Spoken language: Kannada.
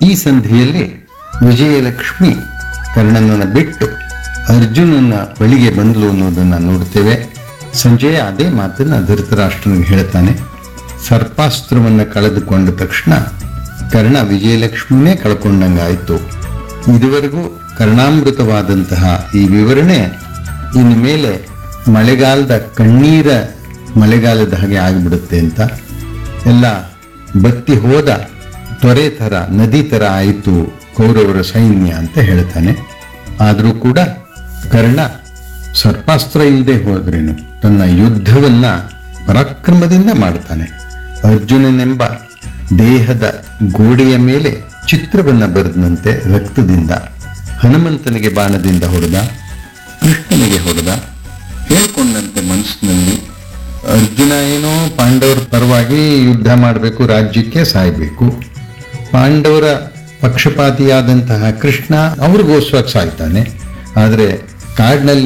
ಈ ಸಂಧಿಯಲ್ಲಿ ವಿಜಯಲಕ್ಷ್ಮಿ ಕರ್ಣನನ್ನ ಬಿಟ್ಟು ಅರ್ಜುನನ ಬಳಿಗೆ ಬಂದಳು ಅನ್ನೋದನ್ನ ನೋಡ್ತೇವೆ ಸಂಜಯ ಅದೇ ಮಾತನ್ನ ಧೃತರಾಷ್ಟ್ರನಿಗೆ ಹೇಳ್ತಾನೆ ಸರ್ಪಾಸ್ತ್ರವನ್ನ ಕಳೆದುಕೊಂಡ ತಕ್ಷಣ ಕರ್ಣ ವಿಜಯಲಕ್ಷ್ಮಿನೇ ಕಳ್ಕೊಂಡಂಗಾಯ್ತು ಇದುವರೆಗೂ ಕರ್ಣಾಮೃತವಾದಂತಹ ಈ ವಿವರಣೆ ಇನ್ನು ಮೇಲೆ ಮಳೆಗಾಲದ ಕಣ್ಣೀರ ಮಳೆಗಾಲದ ಹಾಗೆ ಆಗಿಬಿಡುತ್ತೆ ಅಂತ ಎಲ್ಲ ಬತ್ತಿ ಹೋದ ತೊರೆ ಥರ ನದಿ ಥರ ಆಯಿತು ಕೌರವರ ಸೈನ್ಯ ಅಂತ ಹೇಳ್ತಾನೆ ಆದರೂ ಕೂಡ ಕರ್ಣ ಸರ್ಪಾಸ್ತ್ರ ಇಲ್ಲದೆ ಹೋದ್ರೇನು ತನ್ನ ಯುದ್ಧವನ್ನ ಪರಾಕ್ರಮದಿಂದ ಮಾಡ್ತಾನೆ ಅರ್ಜುನನೆಂಬ ದೇಹದ ಗೋಡೆಯ ಮೇಲೆ ಚಿತ್ರವನ್ನ ಬರೆದಂತೆ ರಕ್ತದಿಂದ ಹನುಮಂತನಿಗೆ ಬಾಣದಿಂದ ಹೊಡೆದ ಕೃಷ್ಣನಿಗೆ ಹೊಡೆದ ಹೇಳ್ಕೊಂಡಂತೆ ಮನಸ್ಸಿನಲ್ಲಿ ಅರ್ಜುನ ಏನೋ ಪಾಂಡವರ ಪರವಾಗಿ ಯುದ್ಧ ಮಾಡಬೇಕು ರಾಜ್ಯಕ್ಕೆ ಸಾಯ್ಬೇಕು ಪಾಂಡವರ ಪಕ್ಷಪಾತಿಯಾದಂತಹ ಕೃಷ್ಣ ಅವ್ರಿಗೋಸ್ಕರ ಸಾಯ್ತಾನೆ ಆದರೆ ಕಾಡಿನಲ್ಲಿ